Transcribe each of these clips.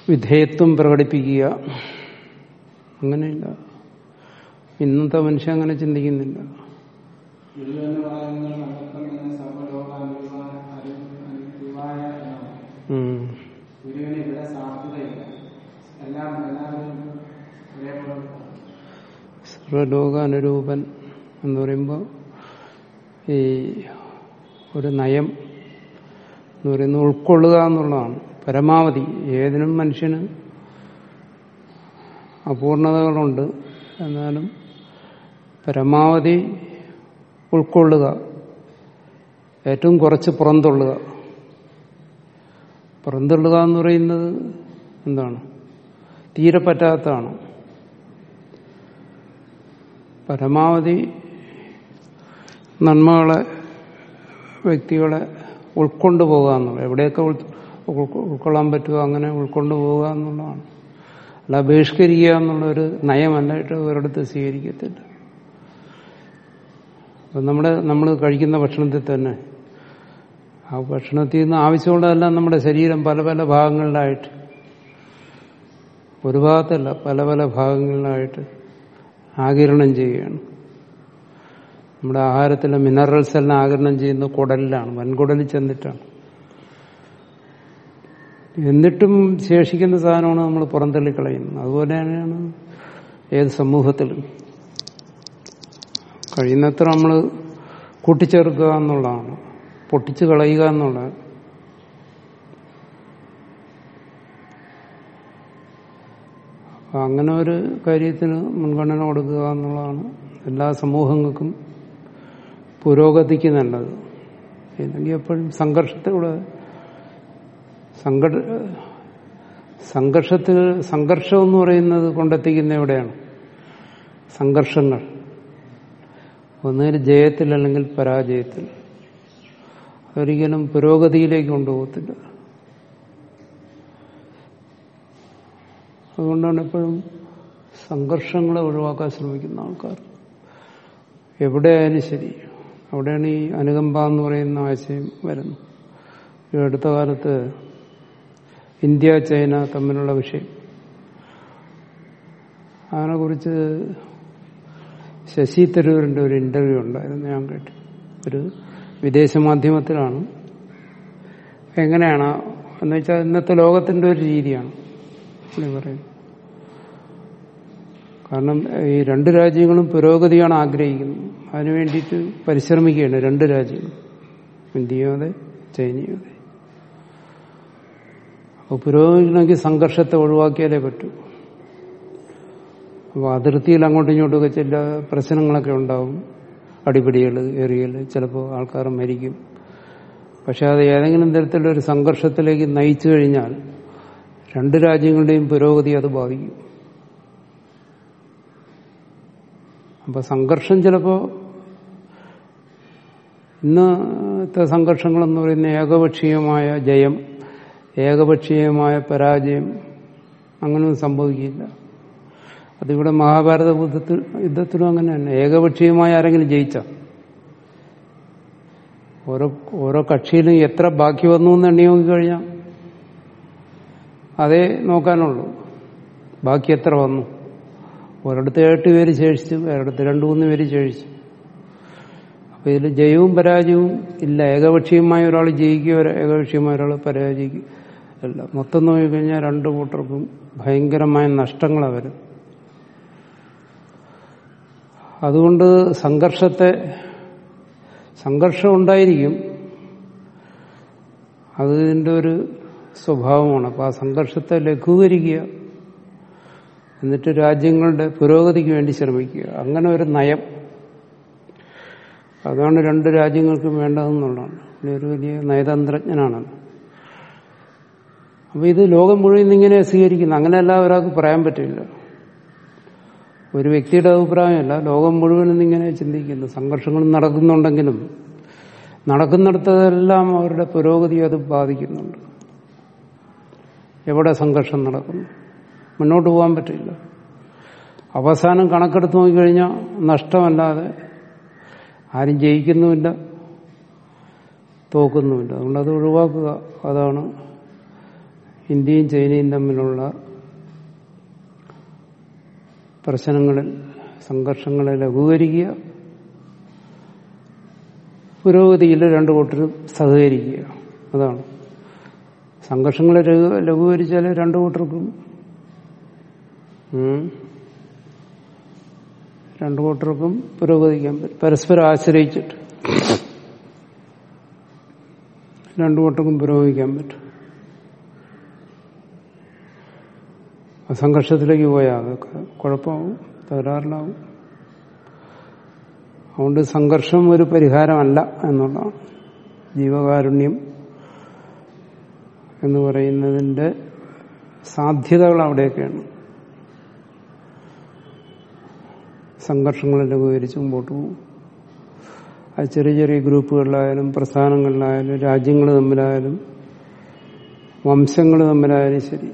വിധേയത്വം പ്രകടിപ്പിക്കുക അങ്ങനെയില്ല ഇന്നത്തെ മനുഷ്യൻ അങ്ങനെ ചിന്തിക്കുന്നില്ല ഗുരു എന്ന് പറയുന്നത് നമുക്കും തന്നെ സർവ്വലോകാനുഭവായ അനുഭവായ എന്നാണ്. ഉം. ഗുരുവിന് ഇവിടെ സാധ്യതയില്ല എല്ലാം എല്ലാവരും ഒരേപോലെ സർവലോകാനുരൂപൻ എന്ന് പറയുമ്പോൾ ഈ ഒരു നയം എന്ന് പറയുന്നത് ഉൾക്കൊള്ളുക എന്നുള്ളതാണ് പരമാവധി ഏതിനും മനുഷ്യന് അപൂർണതകളുണ്ട് എന്നാലും പരമാവധി ഉൾക്കൊള്ളുക ഏറ്റവും കുറച്ച് പുറന്തള്ളുക പുറന്തള്ളുക എന്ന് പറയുന്നത് എന്താണ് തീരെ പറ്റാത്തതാണ് പരമാവധി നന്മകളെ വ്യക്തികളെ ഉൾക്കൊണ്ടു പോകുക എന്നുള്ളത് എവിടെയൊക്കെ ഉൾ- ഉൾ- ഉൾക്കൊള്ളാൻ പറ്റുമോ അങ്ങനെ ഉൾക്കൊണ്ടു പോവുക എന്നുള്ളതാണ് അല്ല ബഹിഷ്കരിക്കുക എന്നുള്ളൊരു നയമല്ലായിട്ട് ഒരിടത്ത് സ്വീകരിക്കത്തില്ല അപ്പം നമ്മുടെ നമ്മൾ കഴിക്കുന്ന ഭക്ഷണത്തിൽ തന്നെ ആ ഭക്ഷണത്തിൽ നിന്ന് ആവശ്യമുള്ളതെല്ലാം നമ്മുടെ ശരീരം പല പല ഭാഗങ്ങളിലായിട്ട് ഒരു ഭാഗത്തല്ല പല പല ഭാഗങ്ങളിലായിട്ട് ആകിരണം ചെയ്യുകയാണ് നമ്മുടെ ആഹാരത്തിലെ മിനറൽസ് എല്ലാം ആകിരണം ചെയ്യുന്നത് കുടലിലാണ് വൻകുടലിൽ ചെന്നിട്ടാണ് എന്നിട്ടും ശേഷിക്കുന്ന സാധനമാണ് നമ്മൾ പുറന്തള്ളിക്കളയുന്നത് അതുപോലെ തന്നെയാണ് ഏത് സമൂഹത്തിലും കഴിയുന്നത്ര നമ്മൾ കൂട്ടിച്ചേർക്കുക എന്നുള്ളതാണ് പൊട്ടിച്ചു കളയുക എന്നുള്ളത് അപ്പൊ അങ്ങനെ ഒരു കാര്യത്തിന് മുൻഗണന കൊടുക്കുക എന്നുള്ളതാണ് എല്ലാ സമൂഹങ്ങൾക്കും പുരോഗതിക്ക് നല്ലത് ഇല്ലെങ്കിൽ എപ്പോഴും സംഘർഷത്തിലൂടെ സംഘട സംഘർഷത്തിൽ സംഘർഷം എന്ന് പറയുന്നത് കൊണ്ടെത്തിക്കുന്ന എവിടെയാണ് സംഘർഷങ്ങൾ ഒന്നുകിൽ ജയത്തിൽ അല്ലെങ്കിൽ പരാജയത്തിൽ അതൊരിക്കലും പുരോഗതിയിലേക്ക് കൊണ്ടുപോകത്തില്ല അതുകൊണ്ടാണ് എപ്പോഴും സംഘർഷങ്ങളെ ഒഴിവാക്കാൻ ശ്രമിക്കുന്ന ആൾക്കാർ എവിടെയായാലും ശരി അവിടെയാണ് ഈ അനുകമ്പ എന്ന് പറയുന്ന ആശയം വരുന്നത് ഈ അടുത്ത കാലത്ത് ഇന്ത്യ ചൈന തമ്മിലുള്ള വിഷയം അതിനെക്കുറിച്ച് ശശി തരൂരിന്റെ ഒരു ഇന്റർവ്യൂ ഉണ്ടായിരുന്നു ഞാൻ കേട്ടു ഒരു വിദേശ മാധ്യമത്തിലാണ് എങ്ങനെയാണ് എന്ന് വെച്ചാൽ ഇന്നത്തെ ലോകത്തിന്റെ ഒരു രീതിയാണ് പുള്ളി പറയുന്നത് കാരണം ഈ രണ്ട് രാജ്യങ്ങളും പുരോഗതിയാണ് ആഗ്രഹിക്കുന്നത് അതിനു വേണ്ടിയിട്ട് പരിശ്രമിക്കുകയാണ് രണ്ട് രാജ്യങ്ങളും ഇന്ത്യയും അതെ ചൈനയും അതെ അപ്പോൾ പുരോഗമിക്കണമെങ്കിൽ സംഘർഷത്തെ ഒഴിവാക്കിയാലേ പറ്റൂ അപ്പോൾ അതിർത്തിയിൽ അങ്ങോട്ടും ഇങ്ങോട്ടുമൊക്കെ ചില പ്രശ്നങ്ങളൊക്കെ ഉണ്ടാവും അടിപിടികൾ എറിയൽ ചിലപ്പോൾ ആൾക്കാർ മരിക്കും പക്ഷെ അത് ഏതെങ്കിലും തരത്തിലൊരു സംഘർഷത്തിലേക്ക് നയിച്ചു കഴിഞ്ഞാൽ രണ്ട് രാജ്യങ്ങളുടെയും പുരോഗതി അത് ബാധിക്കും അപ്പൊ സംഘർഷം ചിലപ്പോ ഇന്നത്തെ സംഘർഷങ്ങളെന്ന് പറയുന്ന ഏകപക്ഷീയമായ ജയം ഏകപക്ഷീയമായ പരാജയം അങ്ങനെയൊന്നും സംഭവിക്കില്ല അതിവിടെ മഹാഭാരത യുദ്ധത്തിൽ യുദ്ധത്തിലും അങ്ങനെ തന്നെ ഏകപക്ഷീയമായ ആരെങ്കിലും ജയിച്ച ഓരോ ഓരോ കക്ഷിയിലും എത്ര ബാക്കി വന്നു എന്ന് എണ്ണി നോക്കിക്കഴിഞ്ഞാൽ അതേ നോക്കാനുള്ളൂ ബാക്കി എത്ര വന്നു ഒരിടത്ത് എട്ട് പേര് ശേഷിച്ചു ഒരിടത്ത് രണ്ടു മൂന്ന് പേര് ശേഷിച്ചു അപ്പൊ ഇതിൽ ജയവും പരാജയവും ഇല്ല ഏകപക്ഷീയമായ ഒരാൾ ജയിക്കുകയോ ഒരു ഏകപക്ഷീയമായ ഒരാൾ പരാജയിക്കുക അല്ല മൊത്തം നോക്കിക്കഴിഞ്ഞാൽ രണ്ടു കൂട്ടർക്കും ഭയങ്കരമായ നഷ്ടങ്ങളാണ് വരും അതുകൊണ്ട് സംഘർഷത്തെ സംഘർഷം ഉണ്ടായിരിക്കും അതിൻ്റെ ഒരു സ്വഭാവമാണ് അപ്പൊ ആ സംഘർഷത്തെ ലഘൂകരിക്കുക എന്നിട്ട് രാജ്യങ്ങളുടെ പുരോഗതിക്ക് വേണ്ടി ശ്രമിക്കുക അങ്ങനെ ഒരു നയം അതാണ് രണ്ട് രാജ്യങ്ങൾക്കും വേണ്ടതെന്നുള്ളതാണ് പുള്ളി ഒരു വലിയ നയതന്ത്രജ്ഞനാണ് അപ്പൊ ഇത് ലോകം മുഴുവൻ ഇങ്ങനെ സ്വീകരിക്കുന്നു അങ്ങനെയല്ല ഒരാൾക്ക് പറയാൻ പറ്റില്ല ഒരു വ്യക്തിയുടെ അഭിപ്രായമല്ല ലോകം മുഴുവനും ഇങ്ങനെ ചിന്തിക്കുന്നു സംഘർഷങ്ങൾ നടക്കുന്നുണ്ടെങ്കിലും നടക്കുന്നിടത്തെല്ലാം അവരുടെ പുരോഗതി അത് ബാധിക്കുന്നുണ്ട് എവിടെ സംഘർഷം നടക്കുന്നു മുന്നോട്ട് പോകാൻ പറ്റില്ല അവസാനം കണക്കെടുത്ത് നോക്കിക്കഴിഞ്ഞാൽ നഷ്ടമല്ലാതെ ആരും ജയിക്കുന്നുമില്ല തോക്കുന്നുമില്ല അതുകൊണ്ട് അത് ഒഴിവാക്കുക അതാണ് ഇന്ത്യയും ചൈനയും തമ്മിലുള്ള പ്രശ്നങ്ങളിൽ സംഘർഷങ്ങളെ ലഘൂകരിക്കുക പുരോഗതിയിൽ രണ്ടു കൂട്ടരും സഹകരിക്കുക അതാണ് സംഘർഷങ്ങളെ ലഘൂ- ലഘൂകരിച്ചാൽ രണ്ടു കൂട്ടർക്കും ഉം, രണ്ടു കൂട്ടർക്കും പുരോഗതിക്കാൻ പറ്റും പരസ്പരം ആശ്രയിച്ചിട്ട് രണ്ടു കൂട്ടർക്കും പുരോഗമിക്കാൻ പറ്റും ആ സംഘർഷത്തിലേക്ക് പോയാൽ അതൊക്കെ കുഴപ്പമാവും തകരാറിലാവും അതുകൊണ്ട് സംഘർഷം ഒരു പരിഹാരമല്ല എന്നുള്ളതാണ് ജീവകാരുണ്യം എന്ന് പറയുന്നതിന്റെ സാധ്യതകൾ അവിടെയൊക്കെയാണ് സംഘർഷങ്ങളെ ലഘൂകരിച്ച് മുമ്പോട്ട് പോകും അത് ചെറിയ ചെറിയ ഗ്രൂപ്പുകളിലായാലും പ്രസ്ഥാനങ്ങളിലായാലും രാജ്യങ്ങൾ തമ്മിലായാലും വംശങ്ങൾ തമ്മിലായാലും ശരി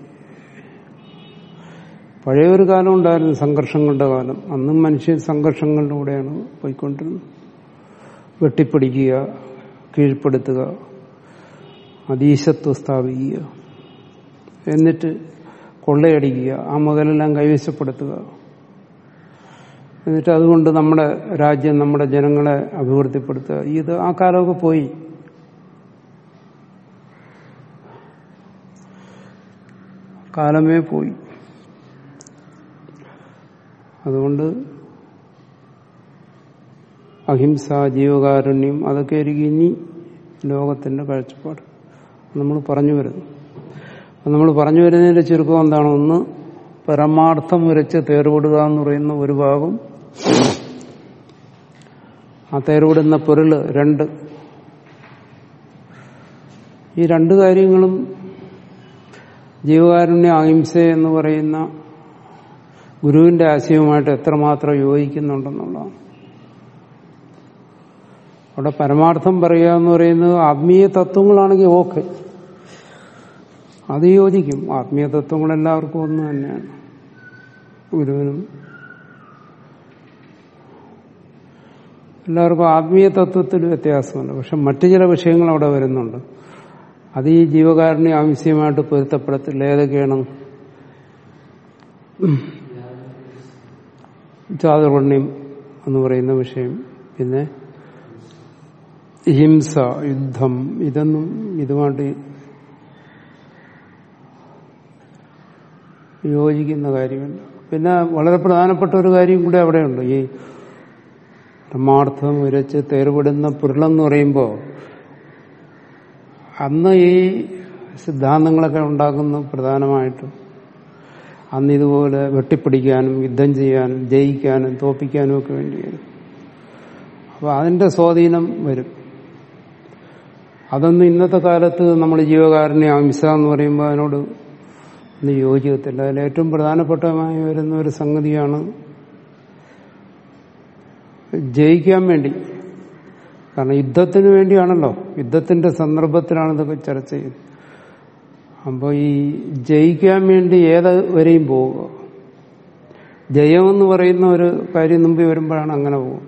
പഴയ ഒരു കാലം ഉണ്ടായിരുന്നു സംഘർഷങ്ങളുടെ കാലം അന്നും മനുഷ്യൻ സംഘർഷങ്ങളുടെ കൂടെയാണ് പോയിക്കൊണ്ടിരുന്നത് വെട്ടിപ്പിടിക്കുക കീഴ്പ്പെടുത്തുക അതീശത്വം സ്ഥാപിക്കുക എന്നിട്ട് കൊള്ളയടിക്കുക ആ മുതലെല്ലാം കൈവശപ്പെടുത്തുക എന്നിട്ട് അതുകൊണ്ട് നമ്മുടെ രാജ്യം നമ്മുടെ ജനങ്ങളെ അഭിവൃദ്ധിപ്പെടുത്തുക ഇത് ആ കാലമൊക്കെ പോയി കാലമേ പോയി അതുകൊണ്ട് അഹിംസ ജീവകാരുണ്യം അതൊക്കെ ആയിരിക്കും ഇനി ലോകത്തിന്റെ കാഴ്ചപ്പാട് നമ്മൾ പറഞ്ഞു വരുന്നു അപ്പം നമ്മൾ പറഞ്ഞു വരുന്നതിന്റെ ചുരുക്കം എന്താണ് ഒന്ന് പരമാർത്ഥം ഉരച്ച് തേർവിടുക എന്ന് പറയുന്ന ഒരു ഭാഗം ആ തേർവിടുന്ന പൊരുള് രണ്ട് ഈ രണ്ട് കാര്യങ്ങളും ജീവകാരുണ്യ അഹിംസ എന്ന് പറയുന്ന ഗുരുവിന്റെ ആശയവുമായിട്ട് എത്രമാത്രം യോജിക്കുന്നുണ്ടെന്നുള്ളതാണ് അവിടെ പരമാർത്ഥം പറയുക എന്ന് പറയുന്നത് ആത്മീയ തത്വങ്ങളാണെങ്കിൽ ഓക്കെ അത് യോജിക്കും ആത്മീയ തത്വങ്ങൾ എല്ലാവർക്കും ഒന്ന് തന്നെയാണ് ഗുരുവിനും എല്ലാവർക്കും ആത്മീയ തത്വത്തിൽ വ്യത്യാസമുണ്ട് പക്ഷെ മറ്റു ചില വിഷയങ്ങൾ അവിടെ വരുന്നുണ്ട് അത് ഈ ജീവകാരുണ്യ ആവശ്യമായിട്ട് പൊരുത്തപ്പെടത്തില്ല ഏതൊക്കെയാണ് ചാതുർവർണ്ണ്യം എന്ന് പറയുന്ന വിഷയം പിന്നെ ഹിംസ യുദ്ധം ഇതൊന്നും ഇതുമായിട്ട് യോജിക്കുന്ന കാര്യമല്ല പിന്നെ വളരെ പ്രധാനപ്പെട്ട ഒരു കാര്യം കൂടെ അവിടെയുണ്ട് ഈ പരമാർത്ഥം ഉരച്ച് തേർവിടുന്ന പുരുളെന്ന് പറയുമ്പോൾ അന്ന് ഈ സിദ്ധാന്തങ്ങളൊക്കെ ഉണ്ടാക്കുന്ന പ്രധാനമായിട്ടും അന്ന് ഇതുപോലെ വെട്ടിപ്പിടിക്കാനും യുദ്ധം ചെയ്യാനും ജയിക്കാനും തോപ്പിക്കാനും ഒക്കെ വേണ്ടിയാണ് അപ്പോൾ അതിന്റെ സ്വാധീനം വരും അതൊന്നും ഇന്നത്തെ കാലത്ത് നമ്മൾ ജീവകാരുണ്യ അംശ എന്ന് പറയുമ്പോൾ അതിനോട് ഒന്നും യോജിക്കത്തില്ല അതിൽ ഏറ്റവും പ്രധാനപ്പെട്ടമായി വരുന്ന ഒരു സംഗതിയാണ് ജയിക്കാൻ വേണ്ടി കാരണം യുദ്ധത്തിന് വേണ്ടിയാണല്ലോ യുദ്ധത്തിന്റെ സന്ദർഭത്തിലാണ് ഇതൊക്കെ ചർച്ച ചെയ്യുന്നത് അപ്പോൾ ഈ ജയിക്കാൻ വേണ്ടി ഏത് വരെയും പോവുക ജയമെന്ന് പറയുന്ന ഒരു കാര്യം മുമ്പിൽ വരുമ്പോഴാണ് അങ്ങനെ പോകും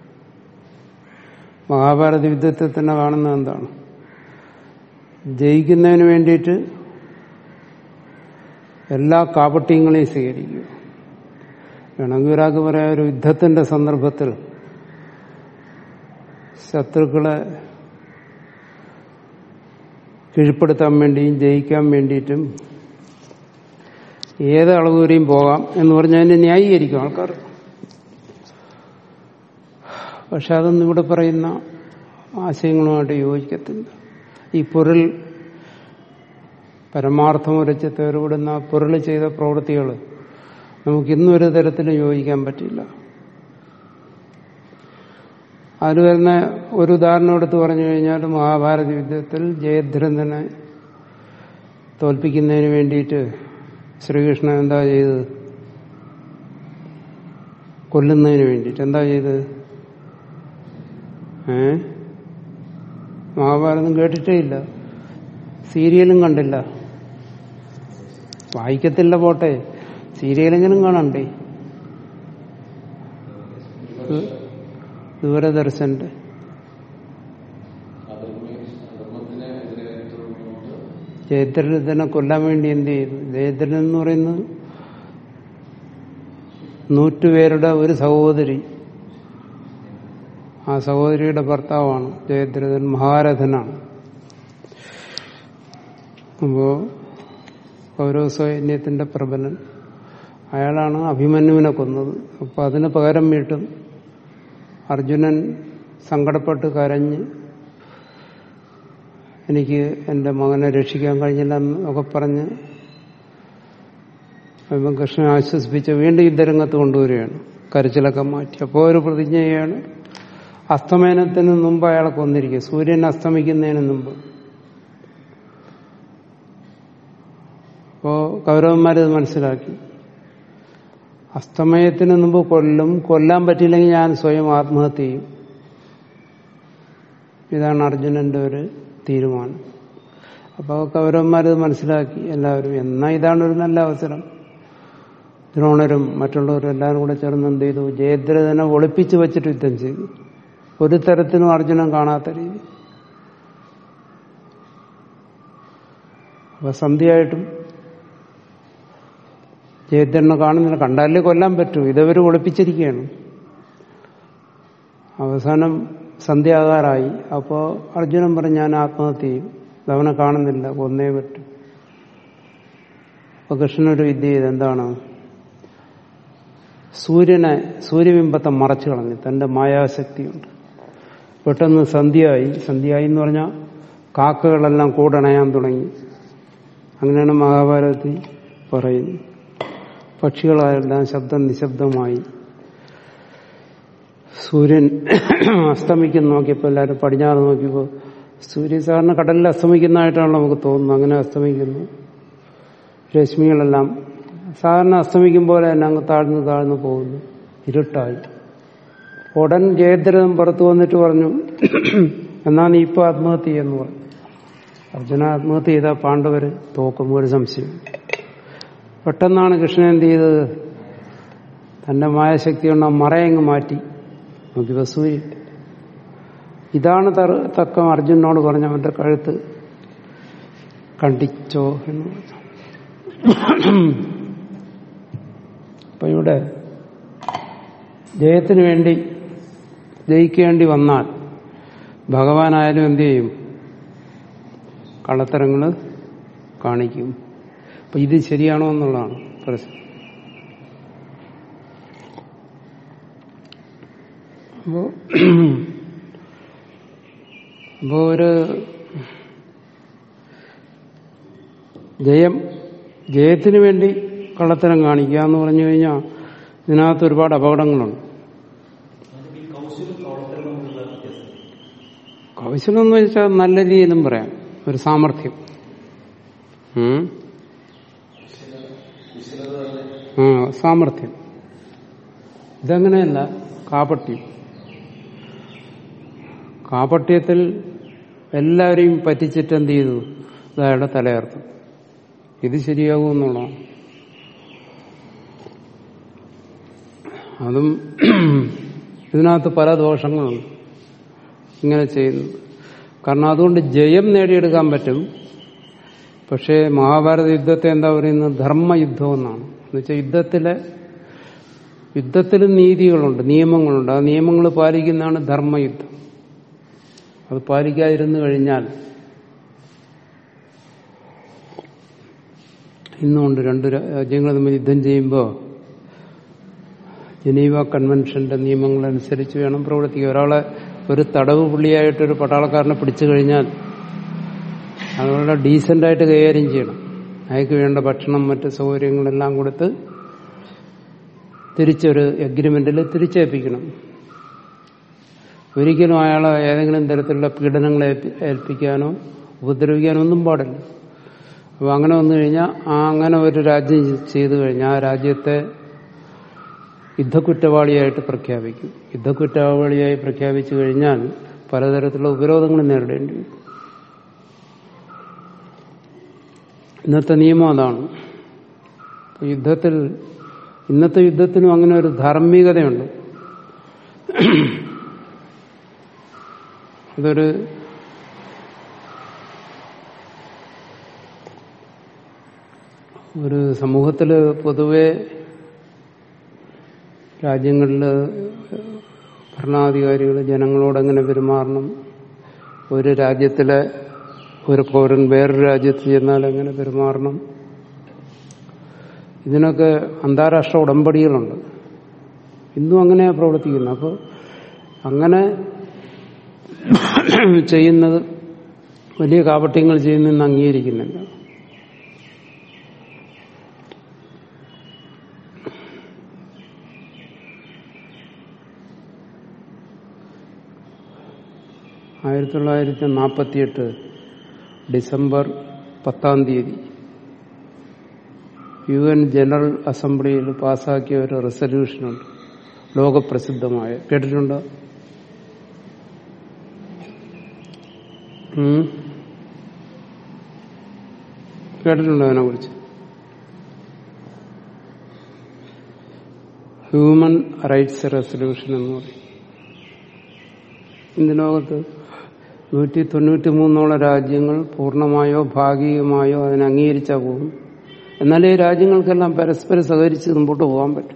മഹാഭാരത യുദ്ധത്തിൽ തന്നെ കാണുന്നത് എന്താണ് ജയിക്കുന്നതിന് വേണ്ടിയിട്ട് എല്ലാ കാപട്യങ്ങളെയും സ്വീകരിക്കുക വേണമെങ്കിൽ ഒരാൾക്ക് പറയാം ഒരു യുദ്ധത്തിന്റെ സന്ദർഭത്തിൽ ശത്രുക്കളെ കീഴ്പ്പെടുത്താൻ വേണ്ടിയും ജയിക്കാൻ വേണ്ടിയിട്ടും ഏത് അളവ് വരെയും പോകാം എന്ന് പറഞ്ഞാൽ അതിനെ ന്യായീകരിക്കും ആൾക്കാർ പക്ഷെ അതൊന്നും ഇവിടെ പറയുന്ന ആശയങ്ങളുമായിട്ട് യോജിക്കത്തില്ല ഈ പൊരുൾ പരമാർത്ഥം ഉരച്ച് തേർവിടുന്ന പൊരുൾ ചെയ്ത പ്രവൃത്തികൾ നമുക്ക് ഇന്നും ഒരു തരത്തിലും യോജിക്കാൻ പറ്റില്ല അതിൽ വരുന്ന ഒരു ഉദാഹരണം എടുത്ത് പറഞ്ഞു കഴിഞ്ഞാൽ മഹാഭാരത യുദ്ധത്തിൽ ജയദ്രഥനെ തോൽപ്പിക്കുന്നതിന് വേണ്ടിയിട്ട് ശ്രീകൃഷ്ണൻ എന്താ ചെയ്തത് കൊല്ലുന്നതിന് വേണ്ടിയിട്ട് എന്താ ചെയ്തത് ഏ മഹാഭാരതം കേട്ടിട്ടേ ഇല്ല സീരിയലും കണ്ടില്ല വായിക്കത്തില്ല പോട്ടെ സീരിയലെങ്കിലും കാണണ്ടേ ദൂരദർശന്റെ ജയദ്രഥനെ കൊല്ലാൻ വേണ്ടി എന്ത് ചെയ്തു ജയദ്രഥൻ എന്ന് പറയുന്നത് നൂറ്റുപേരുടെ ഒരു സഹോദരി ആ സഹോദരിയുടെ ഭർത്താവാണ് ജയദ്രഥൻ മഹാരഥനാണ് അപ്പോ കൗരവ സൈന്യത്തിന്റെ പ്രബലൻ അയാളാണ് അഭിമന്യുവിനെ കൊന്നത് അപ്പൊ അതിന് പകരം വീട്ടും അർജുനൻ സങ്കടപ്പെട്ട് കരഞ്ഞ് എനിക്ക് എന്റെ മകനെ രക്ഷിക്കാൻ കഴിഞ്ഞില്ല എന്നൊക്കെ പറഞ്ഞ് അപ്പം കൃഷ്ണനെ ആശ്വസിപ്പിച്ച് വീണ്ടും യുദ്ധരംഗത്ത് കൊണ്ടുവരികയാണ് കരച്ചിലൊക്കെ മാറ്റി അപ്പോൾ ഒരു പ്രതിജ്ഞ ചെയ്യാണ് അസ്തമയനത്തിന് മുമ്പ് അയാളെ കൊന്നിരിക്കുക സൂര്യൻ അസ്തമിക്കുന്നതിന് മുമ്പ് അപ്പോ കൗരവന്മാരത് മനസ്സിലാക്കി അസ്തമയത്തിന് മുമ്പ് കൊല്ലും കൊല്ലാൻ പറ്റിയില്ലെങ്കിൽ ഞാൻ സ്വയം ആത്മഹത്യ ചെയ്യും ഇതാണ് അർജുനന്റെ ഒരു തീരുമാനം അപ്പോൾ കൗരവന്മാരത് മനസ്സിലാക്കി എല്ലാവരും എന്നാ ഇതാണ് ഒരു നല്ല അവസരം ദ്രോണരും മറ്റുള്ളവരും എല്ലാവരും കൂടെ ചേർന്ന് എന്ത് ചെയ്തു ജയദ്രഥനെ ഒളിപ്പിച്ചു വെച്ചിട്ട് യുദ്ധം ചെയ്തു ഒരു തരത്തിലും അർജുനൻ കാണാത്ത രീതി അപ്പൊ സന്ധ്യയായിട്ടും ജയദ്രനെ കാണുന്നില്ല കണ്ടാലേ കൊല്ലാൻ പറ്റൂ ഇതവർ ഒളിപ്പിച്ചിരിക്കുകയാണ് അവസാനം സന്ധ്യാകാരായി അപ്പോൾ അർജുനൻ പറഞ്ഞു ഞാൻ ആത്മഹത്യ ചെയ്യും ഇതവനെ കാണുന്നില്ല കൊന്നേ പറ്റും അപ്പൊ കൃഷ്ണനൊരു വിദ്യ ചെയ്ത് എന്താണ് സൂര്യനെ സൂര്യബിംബത്തെ മറച്ചു കളഞ്ഞു തന്റെ മായാശക്തിയുണ്ട് പെട്ടെന്ന് സന്ധ്യയായി സന്ധ്യയായി എന്ന് പറഞ്ഞാൽ കാക്കകളെല്ലാം കൂടണയാൻ തുടങ്ങി അങ്ങനെയാണ് മഹാഭാരതത്തിൽ പറയുന്നത് പക്ഷികളെല്ലാം ശബ്ദം നിശബ്ദമായി സൂര്യൻ അസ്തമിക്കുന്ന നോക്കിയപ്പോൾ എല്ലാവരും പടിഞ്ഞാറ് നോക്കിയപ്പോൾ സൂര്യൻ സാറിന് കടലിൽ അസ്തമിക്കുന്നതായിട്ടാണ് നമുക്ക് തോന്നുന്നത് അങ്ങനെ അസ്തമിക്കുന്നു രശ്മികളെല്ലാം സാധാരണ അസ്തമിക്കും പോലെ തന്നെ അങ്ങ് താഴ്ന്നു താഴ്ന്നു പോകുന്നു ഇരുട്ടായി ഉടൻ ജയദ്രഥൻ പുറത്തു വന്നിട്ട് പറഞ്ഞു എന്നാ നീ ഇപ്പൊ ആത്മഹത്യ ചെയ്യുന്നു പറഞ്ഞു അർജുന ആത്മഹത്യ ചെയ്ത പാണ്ഡവര് തോക്കും ഒരു സംശയം പെട്ടെന്നാണ് കൃഷ്ണൻ എന്ത് ചെയ്തത് തന്റെ മായശക്തി കൊണ്ട് ആ മറയങ്ങ് മാറ്റി നോക്കിയപ്പോ സൂര്യൻ ഇതാണ് തറ- തക്കം അർജുനോട് പറഞ്ഞ അവന്റെ കഴുത്ത് കണ്ടിച്ചോ എന്ന് പറഞ്ഞു അപ്പൊ ഇവിടെ ജയത്തിന് വേണ്ടി ജയിക്കേണ്ടി വന്നാൽ ഭഗവാനായാലും എന്ത് ചെയ്യും കള്ളത്തരങ്ങൾ കാണിക്കും അപ്പൊ ഇത് ശരിയാണോ എന്നുള്ളതാണ് പ്രശ്നം അപ്പോ അപ്പോ ഒരു ജയം ജയത്തിന് വേണ്ടി കള്ളത്തരം കാണിക്കുക എന്ന് പറഞ്ഞു കഴിഞ്ഞാൽ ഇതിനകത്ത് ഒരുപാട് അപകടങ്ങളുണ്ട് കൗശലം എന്ന് വെച്ചാൽ നല്ല രീതിയിലും പറയാം ഒരു സാമർഥ്യം ഉം. ആ സാമർഥ്യം ഇതങ്ങനെയല്ല കാപട്യം കാപട്യത്തിൽ എല്ലാവരെയും പറ്റിച്ചിട്ട് എന്ത് ചെയ്തു ഇതയാളുടെ തലയർത്ഥം ഇത് ശരിയാകും എന്നുള്ളതാണ് അതും ഇതിനകത്ത് പല ദോഷങ്ങളുണ്ട് ഇങ്ങനെ ചെയ്യുന്നു കാരണം അതുകൊണ്ട് ജയം നേടിയെടുക്കാൻ പറ്റും പക്ഷേ മഹാഭാരത യുദ്ധത്തെ എന്താ പറയുന്നത് ധർമ്മയുദ്ധം എന്നാണ് എന്നുവെച്ചാൽ യുദ്ധത്തിലെ യുദ്ധത്തിൽ നീതികളുണ്ട് നിയമങ്ങളുണ്ട് ആ നിയമങ്ങൾ പാലിക്കുന്നതാണ് ധർമ്മയുദ്ധം അത് പാലിക്കാതിരുന്നു കഴിഞ്ഞാൽ ഇന്നുകൊണ്ട് രണ്ട് രാജ്യങ്ങൾ തമ്മിൽ യുദ്ധം ചെയ്യുമ്പോൾ ജനീവ കൺവെൻഷന്റെ നിയമങ്ങളനുസരിച്ച് വേണം പ്രവർത്തിക്കുക ഒരാളെ ഒരു തടവ് പുള്ളിയായിട്ട് ഒരു പട്ടാളക്കാരനെ പിടിച്ചു കഴിഞ്ഞാൽ അതുപോലെ ഡീസന്റായിട്ട് കൈകാര്യം ചെയ്യണം അയാൾക്ക് വേണ്ട ഭക്ഷണം മറ്റ് സൗകര്യങ്ങളെല്ലാം കൊടുത്ത് തിരിച്ചൊരു എഗ്രിമെന്റിൽ തിരിച്ചേൽപ്പിക്കണം ഒരിക്കലും അയാളെ ഏതെങ്കിലും തരത്തിലുള്ള പീഡനങ്ങൾ ഏൽപ്പി- ഏൽപ്പിക്കാനോ ഉപദ്രവിക്കാനോ ഒന്നും പാടില്ല അപ്പോൾ അങ്ങനെ വന്നു കഴിഞ്ഞാൽ ആ അങ്ങനെ ഒരു രാജ്യം ചെയ്തു കഴിഞ്ഞാൽ ആ രാജ്യത്തെ യുദ്ധക്കുറ്റവാളിയായിട്ട് പ്രഖ്യാപിക്കും യുദ്ധക്കുറ്റവാളിയായി പ്രഖ്യാപിച്ചു കഴിഞ്ഞാൽ പലതരത്തിലുള്ള ഉപരോധങ്ങൾ നേരിടേണ്ടി വരും ഇന്നത്തെ നിയമം അതാണ് ഇപ്പൊ യുദ്ധത്തിൽ ഇന്നത്തെ യുദ്ധത്തിനും അങ്ങനെ ഒരു ധാർമ്മികതയുണ്ട് അതൊരു ഒരു സമൂഹത്തിൽ പൊതുവെ രാജ്യങ്ങളിൽ ഭരണാധികാരികൾ ജനങ്ങളോട് എങ്ങനെ പെരുമാറണം ഒരു രാജ്യത്തിലെ ഒരു പൗരൻ വേറൊരു രാജ്യത്ത് ചെന്നാൽ എങ്ങനെ പെരുമാറണം ഇതിനൊക്കെ അന്താരാഷ്ട്ര ഉടമ്പടികളുണ്ട് ഇന്നും അങ്ങനെയാണ് പ്രവർത്തിക്കുന്നത് അപ്പോൾ അങ്ങനെ ചെയ്യുന്നത് വലിയ കാപട്യങ്ങൾ ചെയ്യുന്നെന്ന് അംഗീകരിക്കുന്നില്ല ആയിരത്തി തൊള്ളായിരത്തി നാൽപ്പത്തിയെട്ട് ഡിസംബർ പത്താം തീയതി യു എൻ ജനറൽ അസംബ്ലിയിൽ പാസാക്കിയ ഒരു റെസൊല്യൂഷനുണ്ട് ലോകപ്രസിദ്ധമായ കേട്ടിട്ടുണ്ടോ ഉം? കേട്ടിട്ടുണ്ടോ അതിനെ കുറിച്ച് ഹ്യൂമൻ റൈറ്റ്സ് റെസൊല്യൂഷൻ എന്ന് പറയും ഇന്ന് ലോകത്ത് നൂറ്റി തൊണ്ണൂറ്റി മൂന്നോളം രാജ്യങ്ങൾ പൂർണ്ണമായോ ഭാഗികമായോ അതിനെ അംഗീകരിച്ചാൽ പോകും എന്നാലേ ഈ രാജ്യങ്ങൾക്കെല്ലാം പരസ്പരം സഹകരിച്ച് മുമ്പോട്ട് പോകാൻ പറ്റും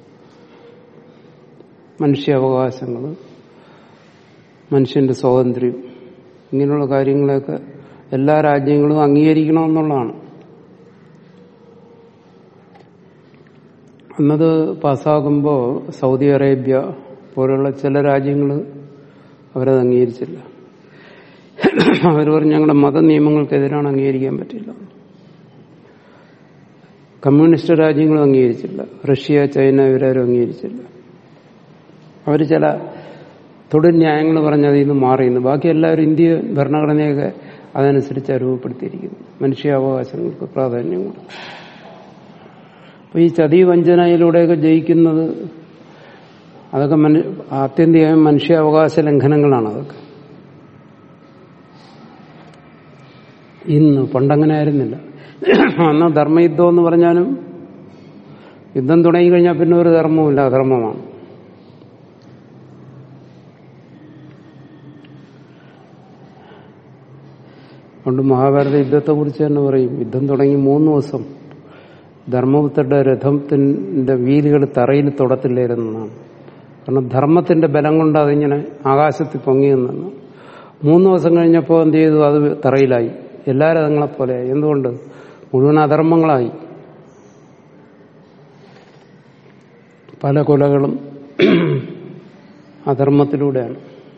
മനുഷ്യാവകാശങ്ങൾ മനുഷ്യന്റെ സ്വാതന്ത്ര്യം ഇങ്ങനെയുള്ള കാര്യങ്ങളെയൊക്കെ എല്ലാ രാജ്യങ്ങളും അംഗീകരിക്കണമെന്നുള്ളതാണ് അന്നത് പാസ്സാകുമ്പോൾ സൗദി അറേബ്യ പോലുള്ള ചില രാജ്യങ്ങൾ അവരത് അംഗീകരിച്ചില്ല അവർ പറഞ്ഞു ഞങ്ങളുടെ മത നിയമങ്ങൾക്കെതിരാണ് അംഗീകരിക്കാൻ പറ്റില്ല കമ്മ്യൂണിസ്റ്റ് രാജ്യങ്ങളും അംഗീകരിച്ചില്ല റഷ്യ ചൈന ഇവരാരും അംഗീകരിച്ചില്ല അവർ ചില തൊഴിൽ ന്യായങ്ങൾ പറഞ്ഞ് അതിൽ നിന്ന് മാറിയുന്നു ബാക്കി എല്ലാവരും ഇന്ത്യ ഭരണഘടനയൊക്കെ അതനുസരിച്ച് രൂപപ്പെടുത്തിയിരിക്കുന്നു മനുഷ്യാവകാശങ്ങൾക്ക് പ്രാധാന്യം കൊടുക്കും അപ്പൊ ഈ ചതി വഞ്ചനയിലൂടെയൊക്കെ ജയിക്കുന്നത് അതൊക്കെ മനു ആത്യന്തികമായും മനുഷ്യാവകാശ ലംഘനങ്ങളാണ് അതൊക്കെ ഇന്ന് പണ്ടങ്ങനെ ആയിരുന്നില്ല അന്ന് ധർമ്മയുദ്ധം എന്ന് പറഞ്ഞാലും യുദ്ധം തുടങ്ങിക്കഴിഞ്ഞാൽ പിന്നെ ഒരു ധർമ്മവുമില്ല അധർമ്മമാണ് അതുകൊണ്ട് മഹാഭാരത യുദ്ധത്തെ കുറിച്ച് തന്നെ പറയും യുദ്ധം തുടങ്ങി മൂന്ന് ദിവസം ധർമ്മപുത്രയുടെ രഥത്തിന്റെ വീലുകൾ തറയിൽ തൊടത്തില്ലായിരുന്നാണ് കാരണം ധർമ്മത്തിന്റെ ബലം കൊണ്ട് അതിങ്ങനെ ആകാശത്തിൽ പൊങ്ങി നിന്നു മൂന്ന് ദിവസം കഴിഞ്ഞപ്പോൾ എന്ത് ചെയ്തു അത് തറയിലായി എല്ലാ രഥങ്ങളെപ്പോലെയായി എന്തുകൊണ്ട് മുഴുവൻ അധർമ്മങ്ങളായി പല കൊലകളും അധർമ്മത്തിലൂടെയാണ്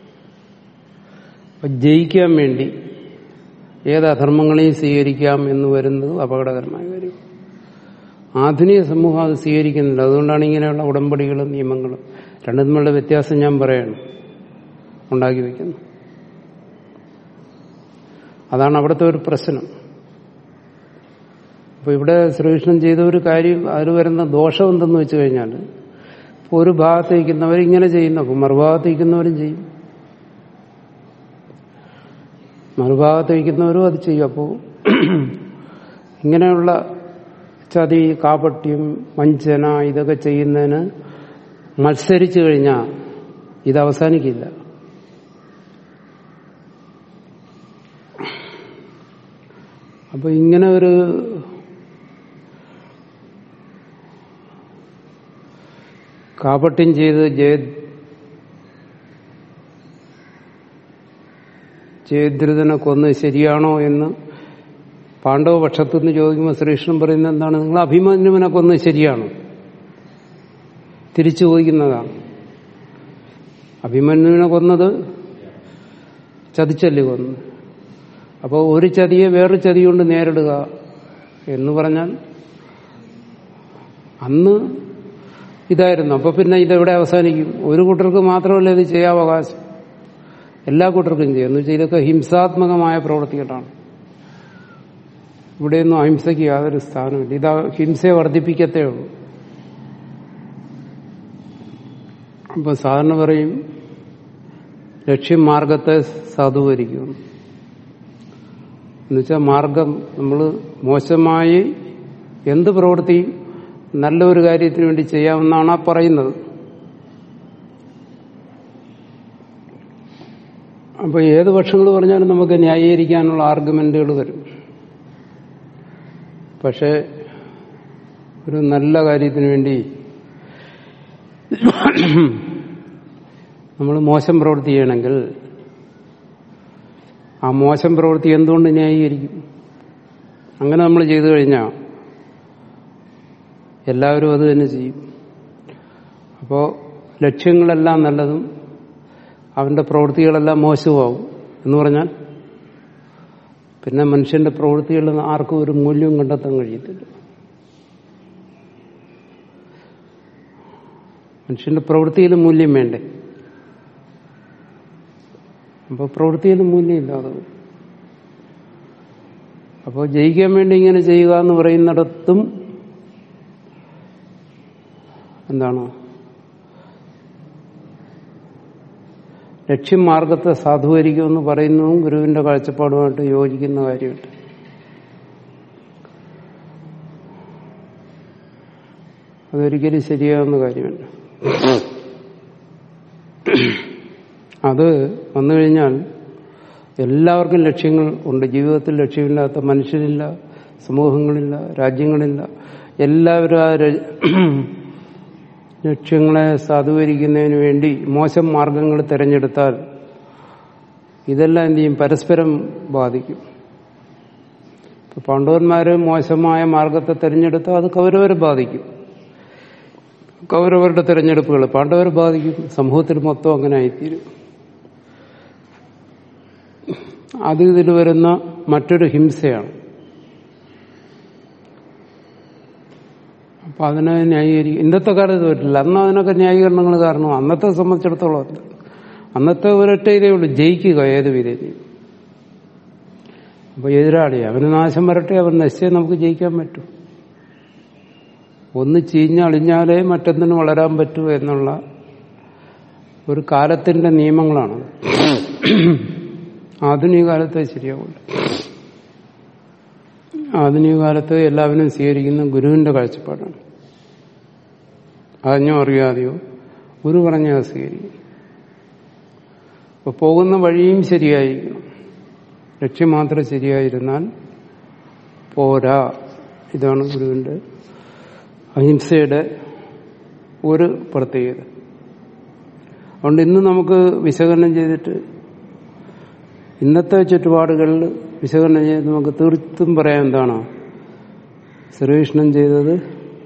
അപ്പൊ ജയിക്കാൻ വേണ്ടി ഏത് അധർമ്മങ്ങളെയും സ്വീകരിക്കാം എന്ന് വരുന്നത് അപകടകരമായ കാര്യം ആധുനിക സമൂഹം അത് സ്വീകരിക്കുന്നില്ല അതുകൊണ്ടാണ് ഇങ്ങനെയുള്ള ഉടമ്പടികളും നിയമങ്ങളും രണ്ടും തമ്മിലുള്ള വ്യത്യാസം ഞാൻ പറയണം ഉണ്ടാക്കി വയ്ക്കുന്നു അതാണ് അവിടുത്തെ ഒരു പ്രശ്നം അപ്പൊ ഇവിടെ ശ്രീകൃഷ്ണൻ ചെയ്ത ഒരു കാര്യം അതിൽ വരുന്ന ദോഷം എന്തെന്ന് വെച്ച് കഴിഞ്ഞാൽ ഇപ്പൊ ഒരു ഭാഗത്ത് നിൽക്കുന്നവർ ഇങ്ങനെ ചെയ്യുന്നു അപ്പൊ മറുഭാഗത്ത് നിൽക്കുന്നവരും ചെയ്യും മറുഭാഗത്ത് നിൽക്കുന്നവരും അത് ചെയ്യും അപ്പോൾ ഇങ്ങനെയുള്ള ചതി കാപട്യം വഞ്ചന ഇതൊക്കെ ചെയ്യുന്നതിന് മത്സരിച്ചു കഴിഞ്ഞാൽ ഇത് അവസാനിക്കില്ല അപ്പൊ ഇങ്ങനെ ഒരു കാപട്യം ചെയ്ത് ജയ ജയദ്രുതനെ കൊന്ന് ശരിയാണോ എന്ന് പാണ്ഡവ പക്ഷത്തു നിന്ന് ചോദിക്കുമ്പോൾ ശ്രീകൃഷ്ണൻ പറയുന്നത് എന്താണ് നിങ്ങൾ അഭിമന്യുവിനെ കൊന്ന് ശരിയാണോ തിരിച്ചു ചോദിക്കുന്നതാണ് അഭിമന്യുവിനെ കൊന്നത് ചതിച്ചല്ലേ കൊന്നു അപ്പോൾ ഒരു ചതിയെ വേറൊരു ചതി കൊണ്ട് നേരിടുക എന്ന് പറഞ്ഞാൽ അന്ന് ഇതായിരുന്നു അപ്പൊ പിന്നെ ഇതെവിടെ അവസാനിക്കും ഒരു കൂട്ടർക്ക് മാത്രമല്ല ഇത് ചെയ്യാൻ അവകാശം എല്ലാ കൂട്ടർക്കും ചെയ്യും എന്ന് വെച്ചാൽ ഇതൊക്കെ ഹിംസാത്മകമായ പ്രവൃത്തികളാണ് ഇവിടെയൊന്നും അഹിംസയ്ക്ക് യാതൊരു സ്ഥാനമില്ല ഇത് ഹിംസയെ വർദ്ധിപ്പിക്കത്തേ ഉള്ളൂ അപ്പൊ സാധാരണ പറയും ലക്ഷ്യം മാർഗത്തെ സാധൂകരിക്കുന്നു എന്നുവെച്ചാൽ മാർഗം നമ്മൾ മോശമായി എന്ത് പ്രവൃത്തിയും നല്ല ഒരു കാര്യത്തിന് വേണ്ടി ചെയ്യാമെന്നാണ് ആ പറയുന്നത് അപ്പോൾ ഏത് പക്ഷങ്ങൾ പറഞ്ഞാലും നമുക്ക് ന്യായീകരിക്കാനുള്ള ആർഗ്യുമെന്റുകൾ വരും പക്ഷേ ഒരു നല്ല കാര്യത്തിന് വേണ്ടി നമ്മൾ മോശം പ്രവൃത്തി ചെയ്യണമെങ്കിൽ ആ മോശം പ്രവൃത്തി എന്തുകൊണ്ട് ന്യായീകരിക്കും അങ്ങനെ നമ്മൾ ചെയ്തു കഴിഞ്ഞാൽ എല്ലാവരും അത് തന്നെ ചെയ്യും അപ്പോൾ ലക്ഷ്യങ്ങളെല്ലാം നല്ലതും അവന്റെ പ്രവൃത്തികളെല്ലാം മോശമാവും എന്ന് പറഞ്ഞാൽ പിന്നെ മനുഷ്യന്റെ പ്രവൃത്തികളിൽ ആർക്കും ഒരു മൂല്യവും കണ്ടെത്താൻ കഴിയത്തില്ല മനുഷ്യന്റെ പ്രവൃത്തിയിൽ മൂല്യം വേണ്ടേ അപ്പോൾ പ്രവൃത്തിയിൽ മൂല്യമില്ലാതെ അപ്പോൾ ജയിക്കാൻ വേണ്ടി ഇങ്ങനെ ചെയ്യുക എന്ന് പറയുന്നിടത്തും എന്താണ് ലക്ഷ്യം മാർഗത്തെ സാധൂകരിക്കുമെന്ന് പറയുന്നതും ഗുരുവിന്റെ കാഴ്ചപ്പാടുമായിട്ട് യോജിക്കുന്ന കാര്യമുണ്ട് അതൊരിക്കലും ശരിയാവുന്ന കാര്യമല്ല അത് വന്നു കഴിഞ്ഞാൽ എല്ലാവർക്കും ലക്ഷ്യങ്ങൾ ഉണ്ട് ജീവിതത്തിൽ ലക്ഷ്യമില്ലാത്ത മനുഷ്യരില്ല സമൂഹങ്ങളില്ല രാജ്യങ്ങളില്ല എല്ലാവരും ആ ര- ലക്ഷ്യങ്ങളെ സാധൂകരിക്കുന്നതിന് വേണ്ടി മോശം മാർഗങ്ങൾ തിരഞ്ഞെടുത്താൽ ഇതെല്ലാം എന്ത് ചെയ്യും പരസ്പരം ബാധിക്കും ഇപ്പൊ പാണ്ഡവന്മാര് മോശമായ മാർഗത്തെ തിരഞ്ഞെടുത്താൽ അത് കൗരവരെ ബാധിക്കും കൗരവരുടെ തിരഞ്ഞെടുപ്പുകൾ പാണ്ഡവരെ ബാധിക്കും സമൂഹത്തിൽ മൊത്തം അങ്ങനെ ആയിത്തീരും അത് ഇതിൽ വരുന്ന മറ്റൊരു ഹിംസയാണ് അപ്പൊ അതിനെ ന്യായീകരിക്കും ഇന്നത്തെ കാലത്ത് പറ്റില്ല അന്ന് അതിനൊക്കെ ന്യായീകരണങ്ങൾ കാരണം അന്നത്തെ സംബന്ധിച്ചിടത്തോളം അത് അന്നത്തെ ഒരൊറ്റ ഇതേ ഉള്ളൂ ജയിക്കുക ഏത് വിധേനയും അപ്പൊ എതിരാളി അവന് നാശം വരട്ടെ അവൻ നശിച്ചേ നമുക്ക് ജയിക്കാൻ പറ്റൂ ഒന്ന് ചീഞ്ഞളിഞ്ഞാലേ മറ്റൊന്നിന് വളരാൻ പറ്റൂ എന്നുള്ള ഒരു കാലത്തിന്റെ നിയമങ്ങളാണ് ആധുനിക കാലത്ത് ശരിയാവില്ല ആധുനിക കാലത്ത് എല്ലാവരും സ്വീകരിക്കുന്ന ഗുരുവിന്റെ കാഴ്ചപ്പാടാണ് അറിഞ്ഞോ അറിയാതെയോ ഗുരു പറഞ്ഞാൽ സ്വീകരിക്കും അപ്പൊ പോകുന്ന വഴിയും ശരിയായിരിക്കണം ലക്ഷ്യം മാത്രം ശരിയായിരുന്നാൽ പോരാ ഇതാണ് ഗുരുവിന്റെ അഹിംസയുടെ ഒരു പ്രത്യേകത അതുകൊണ്ട് ഇന്ന് നമുക്ക് വിശകലനം ചെയ്തിട്ട് ഇന്നത്തെ ചുറ്റുപാടുകളിൽ വിശകലനം ചെയ്ത് നമുക്ക് തീർത്തും പറയാൻ എന്താണ് ശ്രീകൃഷ്ണൻ ചെയ്തത്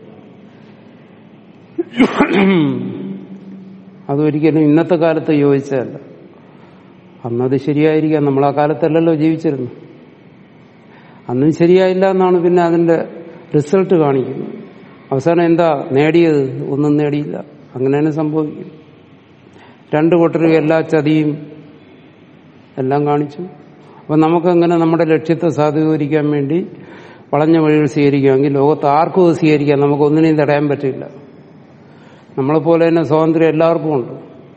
അതൊരിക്കലും ഇന്നത്തെ കാലത്ത് യോജിച്ചതല്ല അന്നത് ശരിയായിരിക്കാം നമ്മൾ ആ കാലത്തല്ലല്ലോ ജീവിച്ചിരുന്നു അന്നും ശരിയായില്ല എന്നാണ് പിന്നെ അതിന്റെ റിസൾട്ട് കാണിക്കുന്നത് അവസാനം എന്താ നേടിയത് ഒന്നും നേടിയില്ല അങ്ങനെ തന്നെ സംഭവിക്കും രണ്ടു കൂട്ടരും എല്ലാ ചതിയും എല്ലാം കാണിച്ചു അപ്പൊ നമുക്കങ്ങനെ നമ്മുടെ ലക്ഷ്യത്തെ സാധൂകരിക്കാൻ വേണ്ടി വളഞ്ഞ വഴികൾ സ്വീകരിക്കാമെങ്കിൽ ലോകത്ത് ആർക്കും അത് സ്വീകരിക്കാം നമുക്കൊന്നിനെയും തടയാൻ പറ്റില്ല നമ്മളെപ്പോലെ തന്നെ സ്വാതന്ത്ര്യം എല്ലാവർക്കും ഉണ്ട്